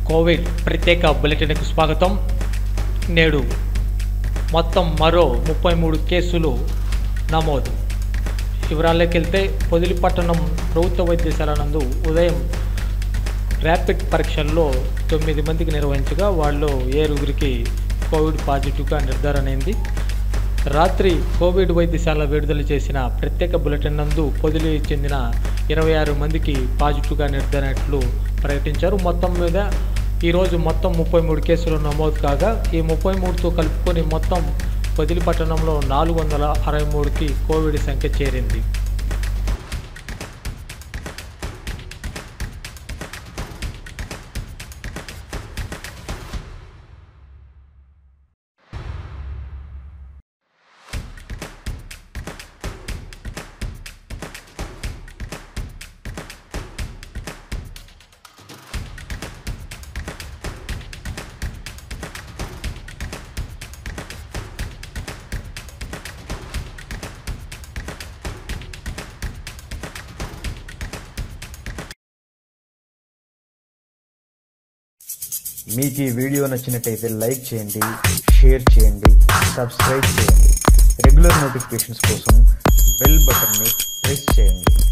Covid ప్రత్యేక బులెటిన్కు స్వాగతం నేడు మొత్తం మరో ముప్పై మూడు కేసులు నమోదు వివరాల్లోకి వెళ్తే పొదిలిపట్టణం ప్రభుత్వ వైద్యశాల నందు ఉదయం ర్యాపిడ్ పరీక్షల్లో తొమ్మిది మందికి నిర్వహించగా వాళ్ళు ఏరుగురికి కోవిడ్ పాజిటివ్గా నిర్ధారణ అయింది రాత్రి కోవిడ్ వైద్యశాల విడుదల చేసిన ప్రత్యేక బులెటిన్ నందు పొదిలి చెందిన ఇరవై ఆరు మందికి పాజిటివ్గా నిర్ధారణట్లు ప్రకటించారు మొత్తం మీద ఈరోజు మొత్తం ముప్పై మూడు కేసులు నమోదు కాగా ఈ ముప్పై మూడుతో కలుపుకొని మొత్తం పొదిలి పట్టణంలో నాలుగు వందల అరవై మూడుకి కోవిడ్ సంఖ్య చేరింది మీకు ఈ వీడియో నచ్చినట్టయితే లైక్ చేయండి షేర్ చేయండి సబ్స్క్రైబ్ చేయండి రెగ్యులర్ నోటిఫికేషన్స్ కోసం బెల్ బటన్ని ప్రెస్ చేయండి